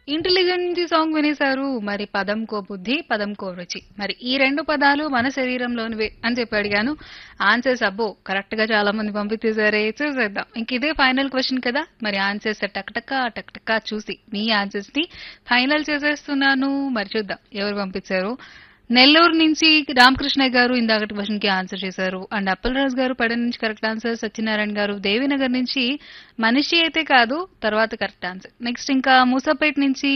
intelligent song వినేశారు మరి పదం కో బుద్ధి పదం కో రుచి మరి ఈ రెండు పదాలు మన శరీరంలోనివే అని చెప్పి అడిగాను ఆన్సర్స్ అబ్బో కరెక్ట్ గా చాలా మంది పంపించేసారే చూసేద్దాం ఇంక ఇదే ఫైనల్ క్వశ్చన్ కదా మరి ఆన్సర్స్ టక్టక టక్టక చూసి మీ ఆన్సర్స్ ని ఫైనల్ చేసేస్తున్నాను మరి చూద్దాం ఎవరు పంపించారు నెల్లూరు నుంచి రామకృష్ణ గారు ఇందాకటి క్వశ్చన్ కి ఆన్సర్ చేశారు అండ్ అప్పలరాజు గారు పడ నుంచి కరెక్ట్ ఆన్సర్ సత్యనారాయణ గారు దేవినగర్ నుంచి మనిషి అయితే కాదు తర్వాత కరెక్ట్ ఆన్సర్ నెక్స్ట్ ఇంకా మూసాపేట నుంచి